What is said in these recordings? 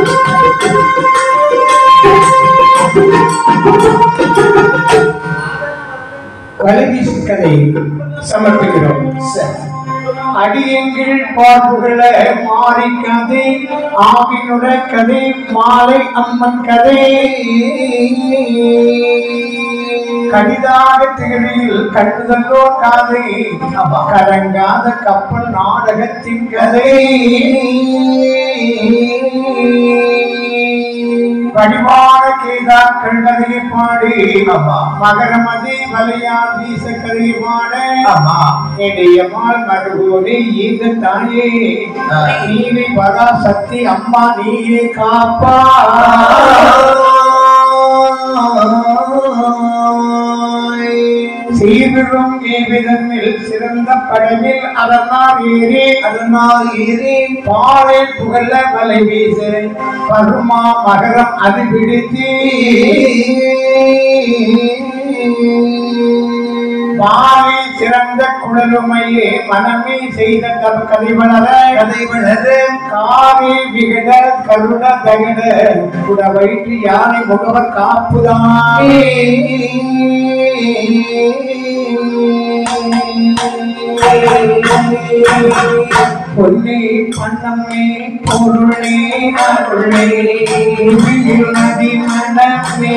வலைவீசி கதை சமர்ப்பிக்கிறோம் சரி. அடியெங்கில் பார்ப்புகள மாறி கதை ஆவினுட கதை மாலை அம்மன் கதை கடிதாக திகழில் கண்டுதல்லோ காதை கலங்காத கப்பல் நாடகத்தின் கதை வடிவான கேதாக்கள் கதையை பாடி மகரமதி வலையால் வீச கதை பாட இடையமால் மருகோனே ஈந்த தாயே நீரை பரா சக்தி அம்மா நீரே காப்பா சீவிடும் ஏவிதனில் சிறந்த படவில் அதனால் ஏறி அதனால் ஏறி பாறை புகழ வலை வீச பருமா மகரம் அது பிடித்து பாவை சிறந்த குழலுமையே மனமே செய்த தம் கதை வளர கதை வளர காவி விகட கருட தகட குட வயிற்று யானை முகவர் காப்புதானே பொன்னே பண்ணமே பொருளே அருளே உயிர் நதி மனமே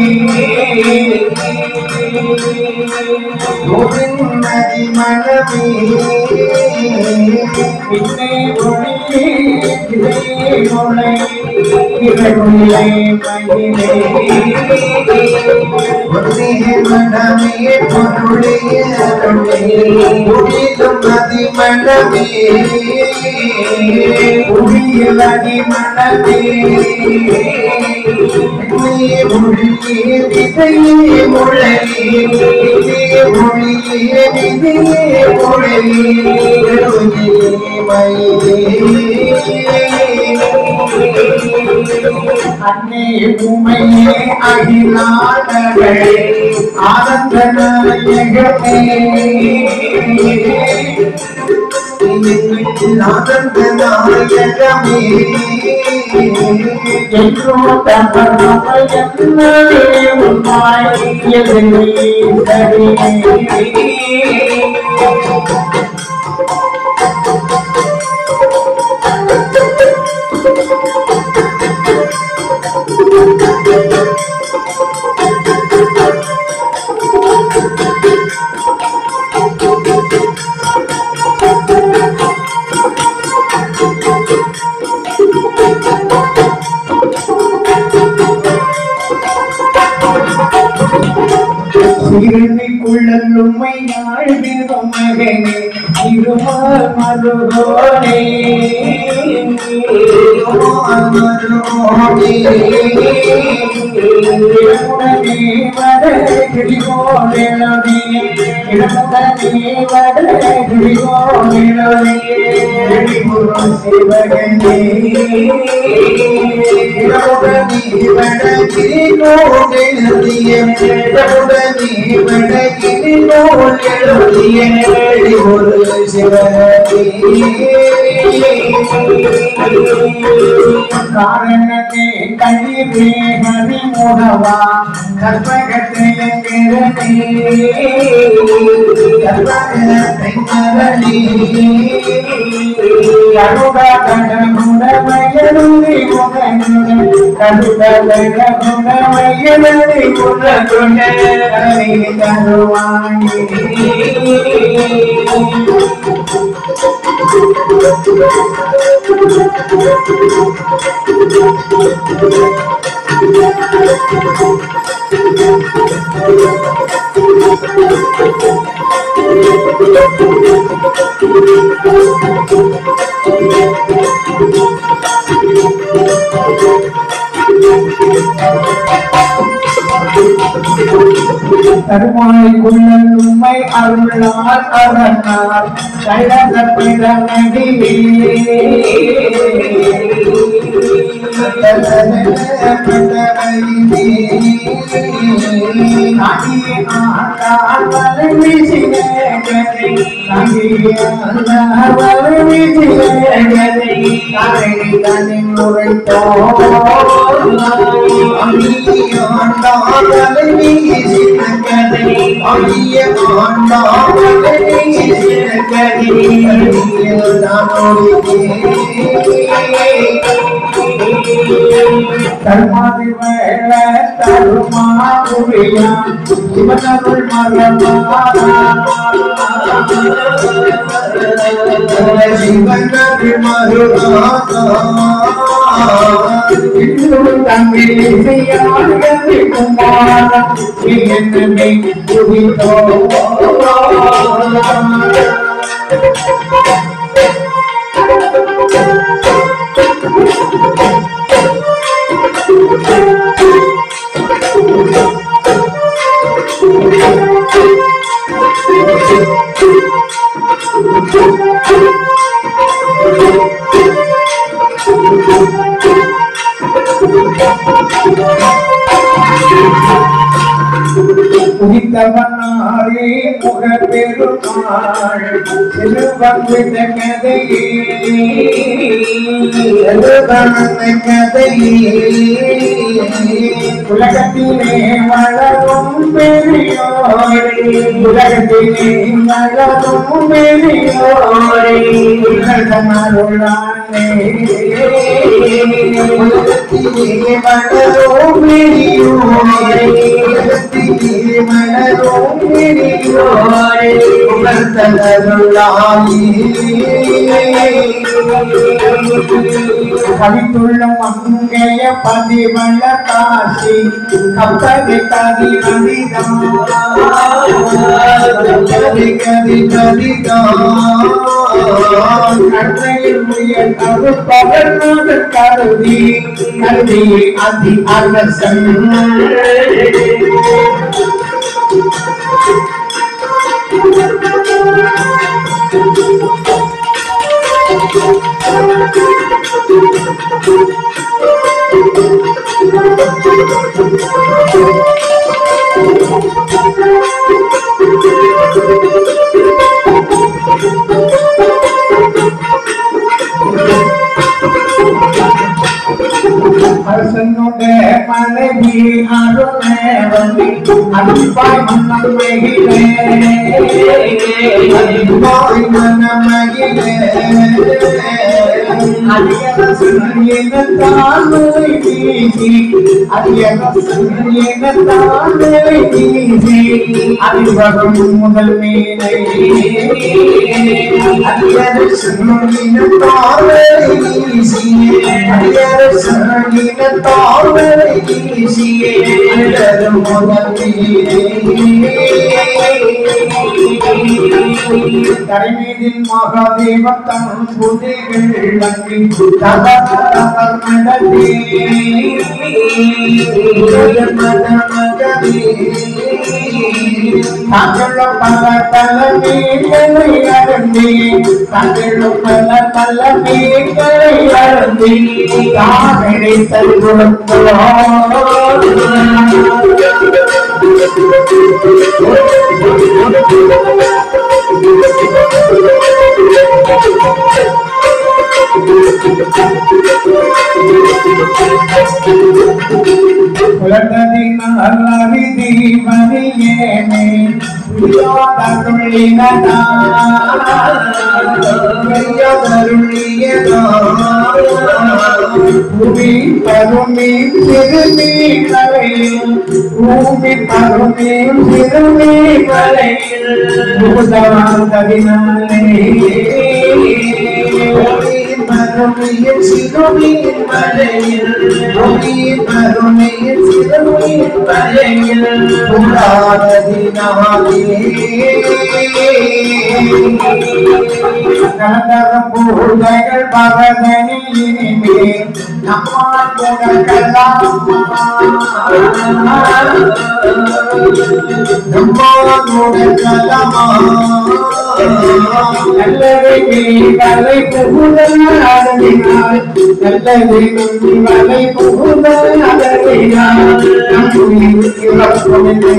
நதி மனமே பின்னே ஒளியே இதையே ஒளை இறையுள்ளே மகிழே ஒரே மனமே பொருளே அருளே உயிரும் நதி மனமே உயிர் நதி மனமே ஒளியே ஒளியே விதையே முளையே விதையே ஒளியே விதையே முளையே ஒளியே மயிலே அன்னே உமையே அகிலாடகளே ஆனந்த நாயகமே ஆனந்த நாயகமே என்றோ தமரமயன்னே உம்மாய் எதிரே சரி சிறுமிக்குள்ளலுமை நாழ்விடும் மகனே இருமால் மருகோனே இடமுடனே வட கிரிகோனே இடமுடனே வட கிரிகோனே சிவகனே காரணத்தை கழிவே ஹரிமுகவா கற்பகத்தை கருடா கடமுடமையருதி முகனுடன் கருடா கடமுடமையருதி முகனுடன் கரை தருவாங்கி கருமாய் குள்ளல் உண்மை அருளார் அரணார் கழக பிறநடி நாடியே ஆண்ட காவலை வீசின கதை காவலை வீசின கதை காரணி தானே உரைத்தோ ஆண்டாதலை வீசின கதை அழிய ஆண்டாதலை வீசின கதை அழிய தருமாதி வேள தருமா புரியா சிவனருள் மரமா சிவனது மருளாதா தங்கில் செய்யாடி குமார என்னை புரிதோ உதித்தவனாரே முக பெருமாள் சிறுவங்கிட்ட கதையே உலகத்திலே வளரும் பெரியோரே உலகத்திலே வளரும் பெரியோரே உலகமருளானே கவித்துள்ள மங்கைய பதிவள காசி கப்பலை கதி கண்ணையில் முயல் அது பகர்ந்து கருதி கருதி அதி அரசன் அரசனுடைய மனைவி அருணேவதி அன்பாய் மன்னமையிலே அரியரசன் என தாழ்மை வீசி அரியரசன் என தாழ்மை வீசி அறிவரும் முதல் மேலை அரியரசன் என தாழ்மை வீசி கரைமீதில் மகாதேவன் தன் புதைகள் வங்கி தவறி தங்களும் பல பல மீன்களை அருந்தி தங்களும் பல பல மீன்களை அருந்தி தாமரை புலந்ததினாரி தீமணியேனே புரியாதருளினா பூமி பருமி சிறுமி கலையில் பூமி பருமி சிறுமி கலையில் பூதவாந்ததினாலே மருமையில் சிறுமியின் மலையில் மருமையில் சிறுமியின் மலையில் புறாததினாலே கலந்தரம் பூஜைகள் பரதனில் இனிமே நம்மால் குணக்கலாம் நல்லதை கலை புகுதல் அதனால் நல்லது வலை புகுந்த அதனால் நம் உயிர் இறப்புமே